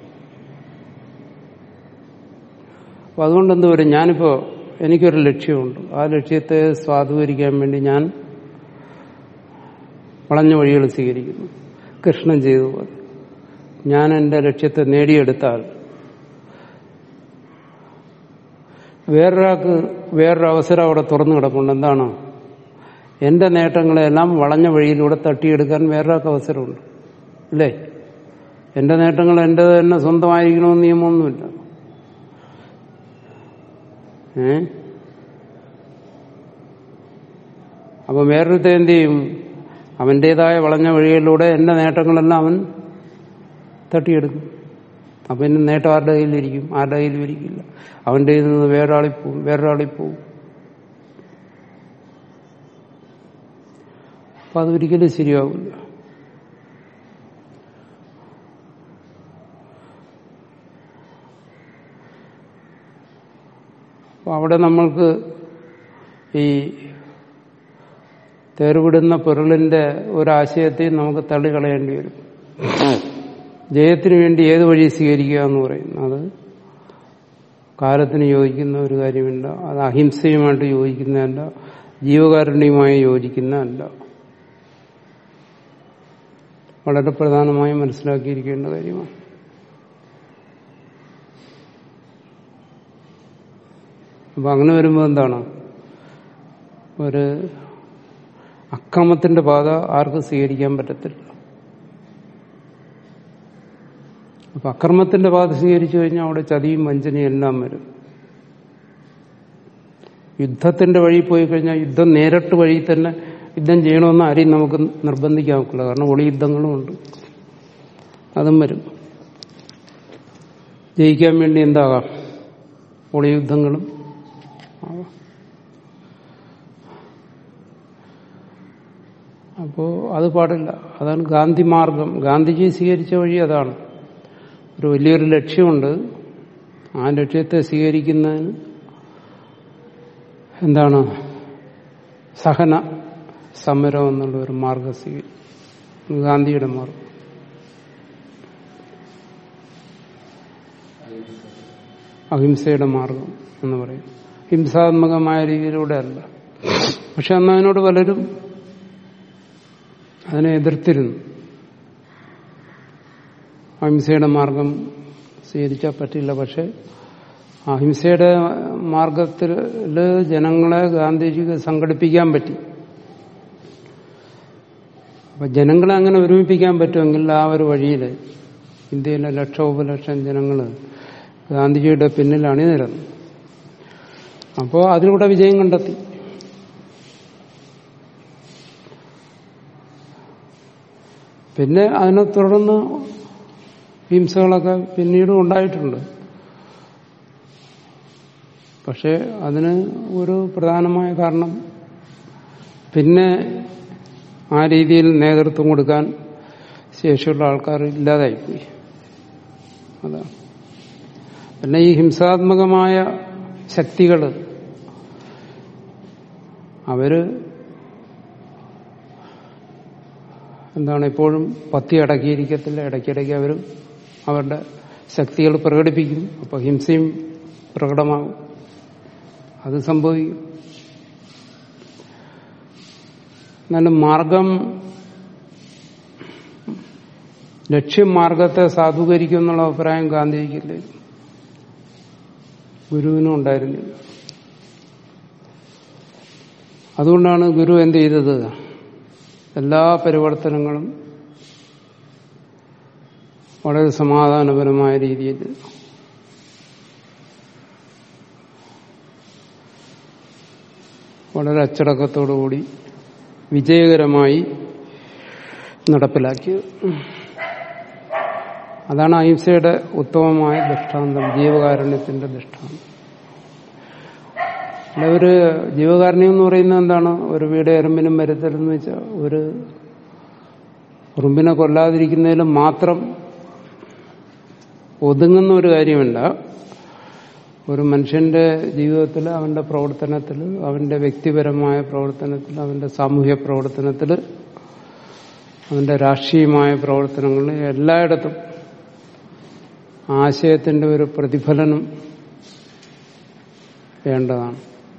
അപ്പൊ അതുകൊണ്ട് എന്ത് വരും ഞാനിപ്പോ എനിക്കൊരു ലക്ഷ്യമുണ്ട് ആ ലക്ഷ്യത്തെ സ്വാധീകരിക്കാൻ വേണ്ടി ഞാൻ വളഞ്ഞ വഴികൾ സ്വീകരിക്കുന്നു കൃഷ്ണൻ ചെയ്തതുപോലെ ഞാൻ എൻ്റെ ലക്ഷ്യത്തെ നേടിയെടുത്താൽ വേറൊരാൾക്ക് വേറൊരു അവസരം അവിടെ തുറന്നു കിടപ്പുണ്ട് എന്താണ് എന്റെ നേട്ടങ്ങളെല്ലാം വളഞ്ഞ വഴിയിലൂടെ തട്ടിയെടുക്കാൻ വേറൊരാൾക്ക് അവസരമുണ്ട് അല്ലേ എന്റെ നേട്ടങ്ങൾ എന്റെ തന്നെ സ്വന്തമായിരിക്കണമെന്ന് നിയമമൊന്നുമില്ല ഏ അപ്പൊ വേറൊരുത്തെ എന്ത് ചെയ്യും അവന്റേതായ വളഞ്ഞ വഴികളിലൂടെ എന്റെ നേട്ടങ്ങളെല്ലാം അവൻ തട്ടിയെടുക്കും അപ്പൊ എന്റെ നേട്ടം ആരുടെ കയ്യിലിരിക്കും ആരുടെ കയ്യിലും ഇരിക്കില്ല അവന്റെ കയ്യിൽ നിന്ന് വേറൊരാളിൽ പോവും വേറൊരാളിൽ പോവും അപ്പൊ അതൊരിക്കലും ശരിയാവില്ല അപ്പൊ അവിടെ നമ്മൾക്ക് ഈ തേർവിടുന്ന പൊരുളിന്റെ ഒരാശയത്തെയും നമുക്ക് തള്ളിക്കളയേണ്ടി വരും ജയത്തിന് വേണ്ടി ഏത് വഴി സ്വീകരിക്കുക എന്ന് പറയുന്നത് അത് കാലത്തിന് യോജിക്കുന്ന ഒരു കാര്യമില്ല അത് അഹിംസയുമായിട്ട് യോജിക്കുന്നതല്ല ജീവകാരുണ്യവുമായി യോജിക്കുന്നതല്ല വളരെ പ്രധാനമായി മനസ്സിലാക്കിയിരിക്കേണ്ട കാര്യമാണ് അപ്പൊ അങ്ങനെ വരുമ്പോൾ എന്താണ് ഒരു അക്രമത്തിന്റെ പാത ആർക്കും സ്വീകരിക്കാൻ പറ്റത്തില്ല അപ്പൊ അക്രമത്തിന്റെ പാത സ്വീകരിച്ചു കഴിഞ്ഞാൽ അവിടെ ചതിയും വഞ്ചനയും എല്ലാം വരും യുദ്ധത്തിന്റെ വഴി പോയി കഴിഞ്ഞാൽ യുദ്ധം നേരിട്ട് വഴി തന്നെ യുദ്ധം ചെയ്യണമെന്ന് ആരെയും നമുക്ക് നിർബന്ധിക്കാൻ ഒക്കില്ല കാരണം ഒളി യുദ്ധങ്ങളും ഉണ്ട് അതും വരും ജയിക്കാൻ വേണ്ടി എന്താകാം ഒളി യുദ്ധങ്ങളും ആവാം അപ്പോ അത് പാടില്ല അതാണ് ഗാന്ധി മാർഗം ഗാന്ധിജി സ്വീകരിച്ച വഴി അതാണ് ഒരു വലിയൊരു ലക്ഷ്യമുണ്ട് ആ ലക്ഷ്യത്തെ സ്വീകരിക്കുന്നതിന് എന്താണ് സഹന സമരം എന്നുള്ള ഒരു മാർഗം സ്വീകരിക്കും ഗാന്ധിയുടെ മാർഗം അഹിംസയുടെ മാർഗം എന്ന് പറയും ഹിംസാത്മകമായ രീതിയിലൂടെ അല്ല പക്ഷെ അന്ന് അതിനോട് പലരും അതിനെ എതിർത്തിരുന്നു അഹിംസയുടെ മാർഗം സ്വീകരിച്ചാൽ പറ്റില്ല പക്ഷെ അഹിംസയുടെ മാർഗത്തിൽ ജനങ്ങളെ ഗാന്ധിജിക്ക് സംഘടിപ്പിക്കാൻ പറ്റി അപ്പൊ ജനങ്ങളെ അങ്ങനെ ഒരുമിപ്പിക്കാൻ പറ്റുമെങ്കിൽ ആ ഒരു വഴിയിൽ ഇന്ത്യയിലെ ലക്ഷോപലക്ഷം ജനങ്ങൾ ഗാന്ധിജിയുടെ പിന്നിൽ അണിനിരന്നു അപ്പോൾ അതിലൂടെ വിജയം കണ്ടെത്തി പിന്നെ അതിനെ തുടർന്ന് ഹിംസകളൊക്കെ പിന്നീടും ഉണ്ടായിട്ടുണ്ട് പക്ഷെ അതിന് ഒരു പ്രധാനമായ കാരണം പിന്നെ ആ രീതിയിൽ നേതൃത്വം കൊടുക്കാൻ ശേഷിയുള്ള ആൾക്കാർ ഇല്ലാതായിപ്പോയി അതാണ് പിന്നെ ഈ ഹിംസാത്മകമായ ശക്തികൾ അവര് എന്താണ് എപ്പോഴും പത്തി അടക്കിയിരിക്കത്തില്ല ഇടയ്ക്കിടയ്ക്ക് അവർ അവരുടെ ശക്തികൾ പ്രകടിപ്പിക്കും അപ്പോൾ ഹിംസയും പ്രകടമാകും അത് സംഭവിക്കും എന്നാലും മാർഗം ലക്ഷ്യം മാർഗത്തെ സാധൂകരിക്കും എന്നുള്ള അഭിപ്രായം ഗാന്ധിജിക്കില്ലേ ഗുരുവിനും ഉണ്ടായിരുന്നില്ല അതുകൊണ്ടാണ് ഗുരു എന്ത് ചെയ്തത് എല്ലാ പരിവർത്തനങ്ങളും വളരെ സമാധാനപരമായ രീതിയിൽ വളരെ അച്ചടക്കത്തോടുകൂടി വിജയകരമായി നടപ്പിലാക്കിയത് അതാണ് അഹിംസയുടെ ഉത്തമമായ ദൃഷ്ടാന്തം ജീവകാരുണ്യത്തിന്റെ ദൃഷ്ടാന്തം അല്ല ഒരു ജീവകാരുണ്യം എന്ന് പറയുന്നത് എന്താണ് ഒരു വീട് എറുമ്പിനും വരുത്തലെന്ന് വെച്ചാൽ ഒരു ഉറുമ്പിനെ കൊല്ലാതിരിക്കുന്നതിലും മാത്രം ഒതുങ്ങുന്ന ഒരു കാര്യമല്ല ഒരു മനുഷ്യന്റെ ജീവിതത്തിൽ അവന്റെ പ്രവർത്തനത്തിൽ അവന്റെ വ്യക്തിപരമായ പ്രവർത്തനത്തിൽ അവന്റെ സാമൂഹ്യ പ്രവർത്തനത്തിൽ അവന്റെ രാഷ്ട്രീയമായ പ്രവർത്തനങ്ങളിൽ എല്ലായിടത്തും ആശയത്തിന്റെ ഒരു പ്രതിഫലനം വേണ്ടതാണ്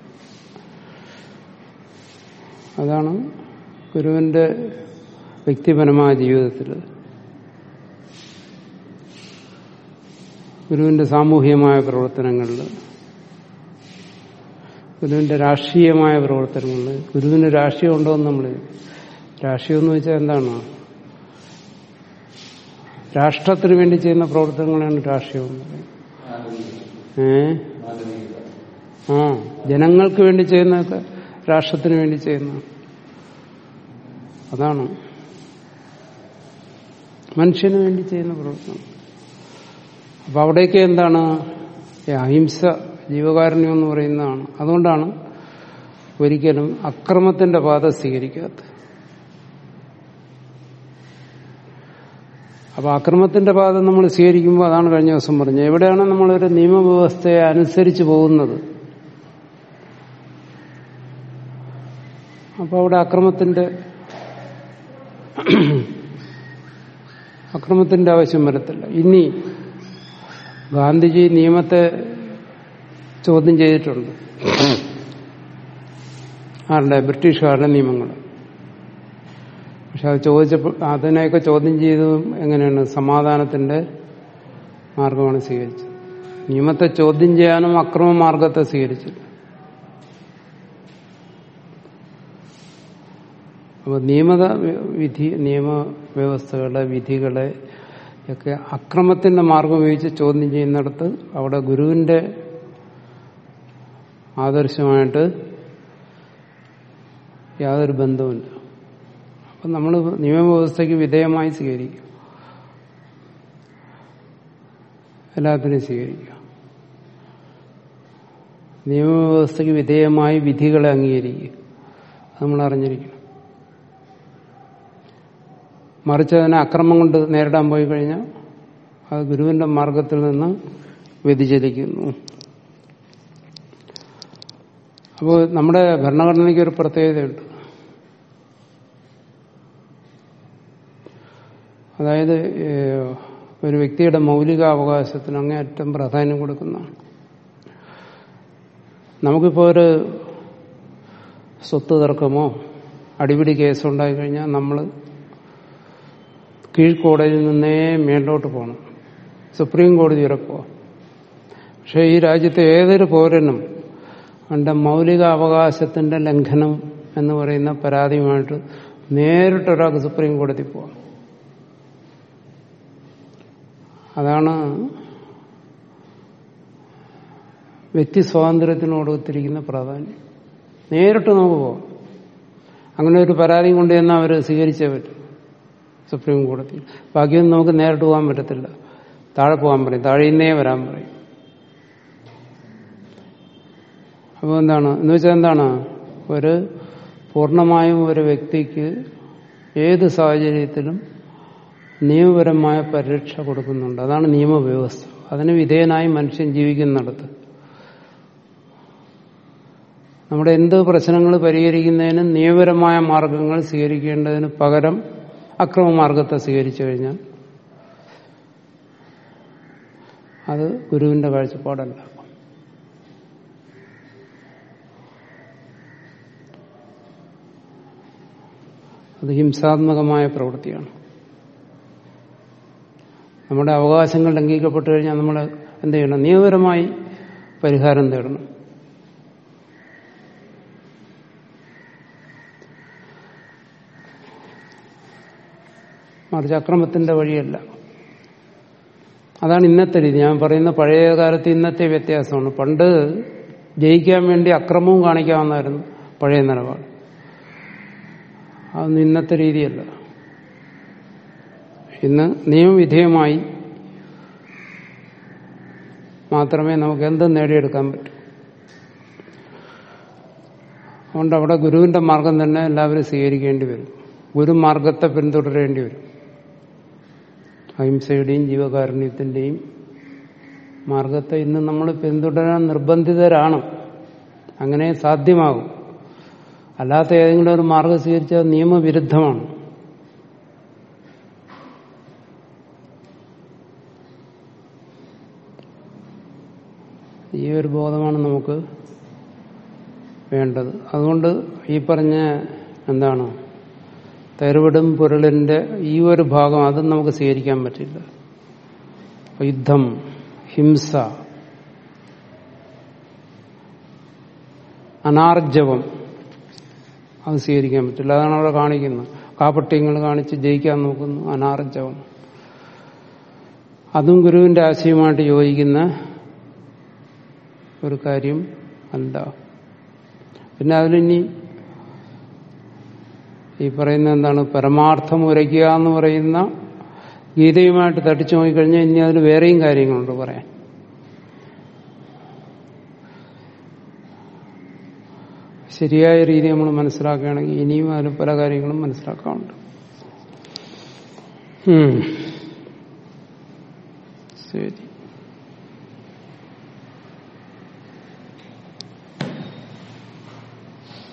അതാണ് ഗുരുവിന്റെ വ്യക്തിപരമായ ജീവിതത്തിൽ ഗുരുവിന്റെ സാമൂഹികമായ പ്രവർത്തനങ്ങളിൽ ഗുരുവിന്റെ രാഷ്ട്രീയമായ പ്രവർത്തനങ്ങളിൽ ഗുരുവിന് രാഷ്ട്രീയം ഉണ്ടോ എന്ന് നമ്മൾ രാഷ്ട്രീയം എന്ന് വെച്ചാൽ എന്താണ് രാഷ്ട്രത്തിന് വേണ്ടി ചെയ്യുന്ന പ്രവർത്തനങ്ങളാണ് രാഷ്ട്രീയം എന്ന് പറയുന്നത് ഏ ആ ജനങ്ങൾക്ക് വേണ്ടി ചെയ്യുന്നതൊക്കെ രാഷ്ട്രത്തിന് വേണ്ടി ചെയ്യുന്ന അതാണ് മനുഷ്യന് വേണ്ടി ചെയ്യുന്ന പ്രവർത്തനം അപ്പൊ അവിടേക്ക് എന്താണ് ഈ അഹിംസ ജീവകാരുണ്യം എന്ന് പറയുന്നതാണ് അതുകൊണ്ടാണ് ഒരിക്കലും അക്രമത്തിന്റെ പാത സ്വീകരിക്കാത്തത് അപ്പൊ അക്രമത്തിന്റെ പാത നമ്മൾ സ്വീകരിക്കുമ്പോൾ അതാണ് കഴിഞ്ഞ ദിവസം പറഞ്ഞത് എവിടെയാണ് നമ്മളൊരു നിയമവ്യവസ്ഥയെ അനുസരിച്ച് പോകുന്നത് അപ്പൊ അവിടെ അക്രമത്തിന്റെ അക്രമത്തിന്റെ ആവശ്യം വരത്തില്ല ഇനി ഗാന്ധിജി നിയമത്തെ ചോദ്യം ചെയ്തിട്ടുണ്ട് ആരുടെ ബ്രിട്ടീഷുകാരുടെ നിയമങ്ങൾ പക്ഷെ അത് ചോദിച്ചപ്പോൾ അതിനെയൊക്കെ ചോദ്യം ചെയ്തതും എങ്ങനെയാണ് സമാധാനത്തിന്റെ മാർഗമാണ് സ്വീകരിച്ചത് നിയമത്തെ ചോദ്യം ചെയ്യാനും അക്രമ മാർഗത്തെ സ്വീകരിച്ചില്ല അപ്പോൾ നിയമത വിധി നിയമവ്യവസ്ഥകളെ വിധികളെ ഒക്കെ അക്രമത്തിന്റെ മാർഗം ഉപയോഗിച്ച് ചോദ്യം ചെയ്യുന്നിടത്ത് അവിടെ ഗുരുവിന്റെ ആദർശമായിട്ട് യാതൊരു ബന്ധവുമില്ല അപ്പം നമ്മൾ നിയമവ്യവസ്ഥയ്ക്ക് വിധേയമായി സ്വീകരിക്കും എല്ലാത്തിനും സ്വീകരിക്കുക നിയമവ്യവസ്ഥയ്ക്ക് വിധേയമായി വിധികളെ അംഗീകരിക്കുക അത് നമ്മൾ അറിഞ്ഞിരിക്കണം മറിച്ച് അതിനെ അക്രമം കൊണ്ട് നേരിടാൻ പോയി കഴിഞ്ഞാൽ അത് ഗുരുവിന്റെ മാർഗത്തിൽ നിന്ന് വ്യതിചലിക്കുന്നു അപ്പോൾ നമ്മുടെ ഭരണഘടനയ്ക്ക് ഒരു പ്രത്യേകതയുണ്ട് അതായത് ഏഹ്, ഒരു വ്യക്തിയുടെ മൗലിക അവകാശത്തിന് അങ്ങേയറ്റം പ്രാധാന്യം കൊടുക്കുന്നതാണ് നമുക്കിപ്പോൾ ഒരു സ്വത്ത് തർക്കമോ അടിപിടി കേസോ ഉണ്ടായി കഴിഞ്ഞാൽ നമ്മൾ കീഴ്ക്കോടതിയിൽ നിന്നേ മേലോട്ട് പോകണം സുപ്രീം കോടതി വരെ പോവാം പക്ഷേ ഈ രാജ്യത്തെ ഏതൊരു പൗരനും അവന്റെ മൗലിക അവകാശത്തിന്റെ ലംഘനം എന്ന് പറയുന്ന പരാതിയുമായിട്ട് നേരിട്ട് ഒരാൾക്ക് സുപ്രീം കോടതി പോവാം അതാണ് വ്യക്തി സ്വാതന്ത്ര്യത്തിനോട് ഒത്തിരിക്കുന്ന പ്രാധാന്യം നേരിട്ട് നമുക്ക് പോവാം അങ്ങനെ ഒരു പരാതിയും കൊണ്ട് ചെന്നാൽ അവർ സ്വീകരിച്ചേ പറ്റും സുപ്രീം കോടതി ബാക്കിയൊന്നും നമുക്ക് നേരിട്ട് പോകാൻ പറ്റത്തില്ല താഴെ പോകാൻ പറയും താഴെ ഇന്നേ വരാൻ പറയും അപ്പോൾ എന്താണ് എന്ന് വെച്ചാൽ എന്താണ് ഒരു പൂർണ്ണമായും ഒരു വ്യക്തിക്ക് ഏത് സാഹചര്യത്തിലും നിയമപരമായ പരിരക്ഷ കൊടുക്കുന്നുണ്ട് അതാണ് നിയമവ്യവസ്ഥ അതിന് വിധേയനായി മനുഷ്യൻ ജീവിക്കുന്നിടത്ത് നമ്മുടെ എന്ത് പ്രശ്നങ്ങൾ പരിഹരിക്കുന്നതിന് നിയമപരമായ മാർഗങ്ങൾ സ്വീകരിക്കേണ്ടതിന് പകരം അക്രമമാർഗത്തെ സ്വീകരിച്ചു കഴിഞ്ഞാൽ അത് ഗുരുവിന്റെ കാഴ്ചപ്പാടല്ല അത് ഹിംസാത്മകമായ പ്രവൃത്തിയാണ് നമ്മുടെ അവകാശങ്ങൾ ലംഘിക്കപ്പെട്ടു കഴിഞ്ഞാൽ നമ്മൾ എന്ത് ചെയ്യണം നിയമപരമായി പരിഹാരം തേടണം മറിച്ച് അക്രമത്തിന്റെ വഴിയല്ല അതാണ് ഇന്നത്തെ രീതി ഞാൻ പറയുന്ന പഴയ കാലത്ത് ഇന്നത്തെ വ്യത്യാസമാണ് പണ്ട് ജയിക്കാൻ വേണ്ടി അക്രമവും കാണിക്കാവുന്നതായിരുന്നു പഴയ നിലപാട് അതൊന്നും ഇന്നത്തെ രീതിയല്ല ഇന്ന് നിയമവിധേയമായി മാത്രമേ നമുക്ക് എന്തും നേടിയെടുക്കാൻ പറ്റൂ അതുകൊണ്ട് അവിടെ ഗുരുവിന്റെ മാർഗം തന്നെ എല്ലാവരും സ്വീകരിക്കേണ്ടി വരും ഗുരുമാർഗത്തെ പിന്തുടരേണ്ടി വരും അഹിംസയുടെയും ജീവകാരുണ്യത്തിന്റെയും മാർഗത്തെ ഇന്ന് നമ്മൾ പിന്തുടരാൻ നിർബന്ധിതരാണ് അങ്ങനെ സാധ്യമാകും അല്ലാത്ത ഏതെങ്കിലും ഒരു മാർഗം സ്വീകരിച്ചാൽ നിയമവിരുദ്ധമാണ് ഈ ഒരു ബോധമാണ് നമുക്ക് വേണ്ടത് അതുകൊണ്ട് ഈ പറഞ്ഞ എന്താണ് തെരുവിടും പുരളിന്റെ ഈ ഒരു ഭാഗം അതും നമുക്ക് സ്വീകരിക്കാൻ പറ്റില്ല യുദ്ധം ഹിംസ അനാർജവം അത് സ്വീകരിക്കാൻ പറ്റില്ല അതാണ് അവിടെ കാണിക്കുന്നത് കാപ്പട്യങ്ങൾ കാണിച്ച് ജയിക്കാൻ നോക്കുന്നു അനാർജവം അതും ഗുരുവിന്റെ ആശയമായിട്ട് യോജിക്കുന്ന ഒരു കാര്യം അല്ല പിന്നെ അതിലിനി ഈ പറയുന്ന എന്താണ് പരമാർത്ഥം ഉരയ്ക്കുക എന്ന് പറയുന്ന ഗീതയുമായിട്ട് തട്ടിച്ചു നോക്കിക്കഴിഞ്ഞാൽ ഇനി അതിൽ വേറെയും കാര്യങ്ങളുണ്ട് പറയാൻ ശരിയായ രീതി നമ്മൾ മനസ്സിലാക്കുകയാണെങ്കിൽ ഇനിയും അതിൽ പല കാര്യങ്ങളും മനസ്സിലാക്കാറുണ്ട് ശരി